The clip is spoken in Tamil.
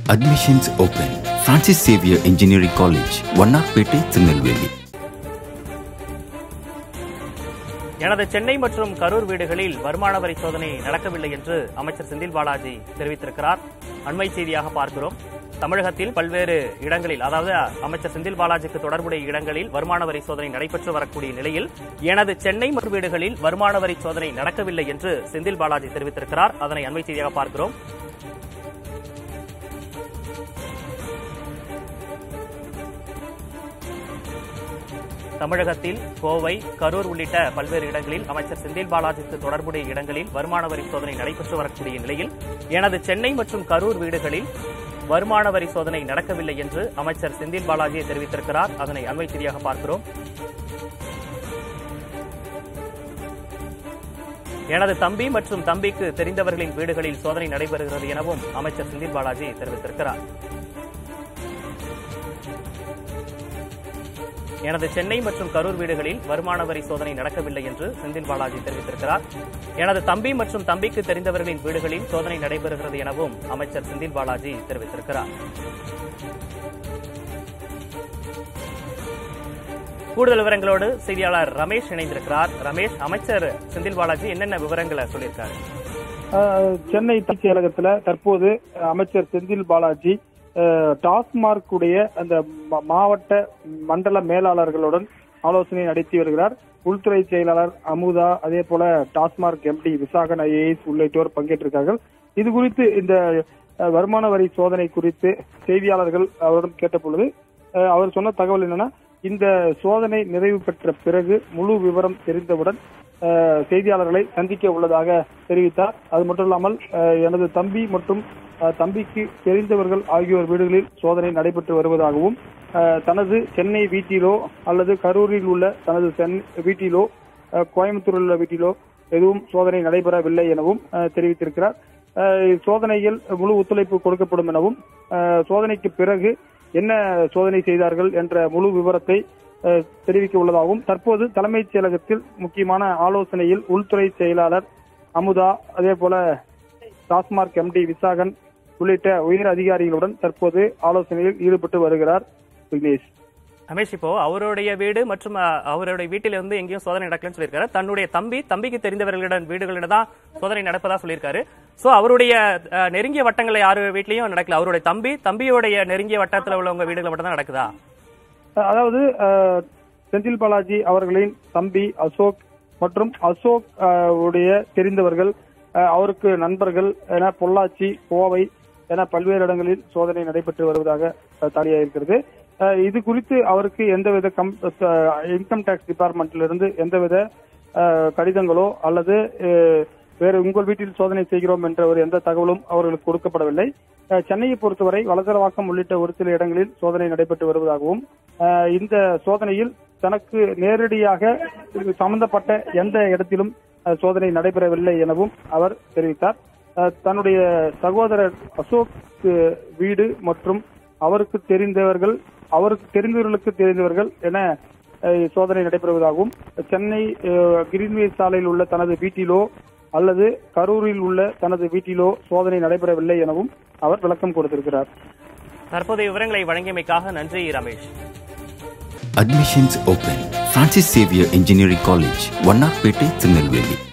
Admissions open. Francis Xavier Engineering College, Vannarpete, Tirunelveli எனது சென்னை மற்றும் கரூர் வீடுகளில் வருமான வரி சோதனை நடக்கவில்லை என்று அமைச்சர் செந்தில் பாலாஜி தெரிவித்திருக்கிறார் அண்மை செய்தியாக பார்க்கிறோம் தமிழகத்தில் பல்வேறு இடங்களில் அதாவது அமைச்சர் செந்தில் பாலாஜிக்கு தொடர்புடைய இடங்களில் வருமான வரி சோதனை நடைபெற்று வரக்கூடிய நிலையில் எனது சென்னை மற்றும் வீடுகளில் வருமான வரி சோதனை நடக்கவில்லை என்று செந்தில் பாலாஜி தெரிவித்திருக்கிறார் அதனை அண்மை செய்தியாக பார்க்கிறோம் தமிழகத்தில் கோவை கரூர் உள்ளிட்ட பல்வேறு இடங்களில் அமைச்சர் செந்தில் பாலாஜிக்கு தொடர்புடைய இடங்களில் வருமான வரி சோதனை நடைபெற்று வரக்கூடிய நிலையில் எனது சென்னை மற்றும் கரூர் வீடுகளில் வருமான வரி சோதனை நடக்கவில்லை என்று அமைச்சர் செந்தில் பாலாஜி தெரிவித்திருக்கிறார் அதனை அண்மை செய்தியாக பார்க்கிறோம் எனது தம்பி மற்றும் தம்பிக்கு தெரிந்தவர்களின் வீடுகளில் சோதனை நடைபெறுகிறது எனவும் அமைச்சர் செந்தில் பாலாஜி தெரிவித்திருக்கிறார் எனது சென்னை மற்றும் கரூர் வீடுகளில் வருமான வரி சோதனை நடக்கவில்லை என்று செந்தில் பாலாஜி தெரிவித்திருக்கிறார் எனது தம்பி மற்றும் தம்பிக்கு தெரிந்தவர்களின் வீடுகளில் சோதனை நடைபெறுகிறது எனவும் அமைச்சர் செந்தில் பாலாஜி தெரிவித்திருக்கிறார் கூடுதல் விவரங்களோடு செய்தியாளர் ரமேஷ் இணைந்திருக்கிறார் ரமேஷ் அமைச்சர் செந்தில் பாலாஜி என்னென்ன விவரங்களை சொல்லியிருக்காரு ஆஹ் சென்னை தலைமைச் செயலகத்துல தற்போது அமைச்சர் செந்தில் பாலாஜி ஆஹ் டாஸ்மார்க் உடைய அந்த ம- மாவட்ட மண்டல மேலாளர்களுடன் ஆலோசனை நடத்தி வருகிறார் உள்துறை செயலாளர் அமுதா அதே போல டாஸ்மார்க் எம்டி விசாகன் ஐஏஎஸ் உள்ளிட்டோர் பங்கேற்றிருக்கார்கள் இது குறித்து இந்த ஆஹ், வருமான வரி சோதனை குறித்து செய்தியாளர்கள் அவரிடம் கேட்ட பொழுது ஆஹ், அவர் சொன்ன தகவல் என்னன்னா இந்த சோதனை நிறைவு பெற்ற பிறகு முழு விவரம் தெரிந்தவுடன் ஆஹ், செய்தியாளர்களை சந்திக்க உள்ளதாக தெரிவித்தார் அது மட்டும் இல்லாமல் ஆஹ், எனது தம்பி மற்றும் ஆஹ், தம்பிக்கு தெரிந்தவர்கள் ஆகியோர் வீடுகளில் சோதனை நடைபெற்று வருவதாகவும் ஆஹ், தனது சென்னை வீட்டிலோ அல்லது கரூரில் உள்ள தனது சென் வீட்டிலோ ஆஹ், கோயம்புத்தூரில் உள்ள வீட்டிலோ எதுவும் சோதனை நடைபெறவில்லை எனவும் ஆஹ், தெரிவித்திருக்கிறார் ஆஹ், சோதனையில் முழு ஒத்துழைப்பு கொடுக்கப்படும் எனவும் ஆஹ், சோதனைக்கு பிறகு என்ன சோதனை செய்தார்கள் என்ற முழு விவரத்தை அஹ், தெரிவிக்க உள்ளதாகவும் தற்போது தலைமைச் செயலகத்தில் முக்கியமான ஆலோசனையில் உள்துறை செயலாளர் அமுதா அதே போல டாஸ்மார்க் எம்டி விசாகன் உள்ளிட்ட உயர் அதிகாரிகளுடன் தற்போது ஆலோசனையில் ஈடுபட்டு வருகிறார் விக்னேஷ் ரமேஷ் இப்போ அவருடைய வீடு மற்றும் அஹ், அவருடைய வீட்டிலிருந்து எங்கேயும் சோதனை நடக்கலன்னு சொல்லியிருக்காரு தன்னுடைய தம்பி தம்பிக்கு தெரிந்தவர்களிடம் வீடுகளிடம் தான் சோதனை நடப்பதா சொல்லியிருக்காரு சோ அவருடைய அஹ், நெருங்கிய வட்டங்களை யாரு வீட்லயும் நடக்கல அவருடைய தம்பி தம்பியோடைய நெருங்கிய வட்டத்துல உள்ளவங்க வீடுகள் மட்டும் தான் நடக்குதா அஹ், அதாவது அஹ், செந்தில் பாலாஜி அவர்களின் தம்பி அசோக் மற்றும் அசோக் அஹ், உடைய தெரிந்தவர்கள் அஹ், அவருக்கு நண்பர்கள் என பொள்ளாச்சி கோவை என பல்வேறு இடங்களில் சோதனை நடைபெற்று வருவதாக அஹ், தாலியாயிருக்கிறது அஹ், இது குறித்து அவருக்கு எந்தவித கம் இன்கம் டேக்ஸ் டிபார்ட்மெண்ட்டிலிருந்து எந்தவித அஹ், கடிதங்களோ அல்லது அஹ், வேறு உங்கள் வீட்டில் சோதனை செய்கிறோம் என்ற ஒரு எந்த தகவலும் அவர்களுக்கு கொடுக்கப்படவில்லை அஹ், சென்னையை பொறுத்தவரை வலசரவாக்கம் உள்ளிட்ட ஒரு சில இடங்களில் சோதனை நடைபெற்று வருவதாகவும் அஹ், இந்த சோதனையில் தனக்கு நேரடியாக இது சம்பந்தப்பட்ட எந்த இடத்திலும் அஹ், சோதனை நடைபெறவில்லை எனவும் அவர் தெரிவித்தார் அஹ், தன்னுடைய சகோதரர் அசோக் அஹ், வீடு மற்றும் அவருக்கு தெரிந்தவர்கள் அவருக்கு தெரிந்தவர்களுக்கு தெரிந்தவர்கள் என அஹ், சோதனை நடைபெறுவதாகவும் சென்னை அஹ், கிரீன்வே சாலையில் உள்ள தனது வீட்டிலோ அல்லது கரூரில் உள்ள தனது வீட்டிலோ சோதனை நடைபெறவில்லை எனவும் அவர் விளக்கம் கொடுத்திருக்கிறார் தற்போதைய விவரங்களை வழங்கியமைக்காக நன்றி Ramesh Admissions open. Francis Xavier Engineering College, Vannarpete, Tirunelveli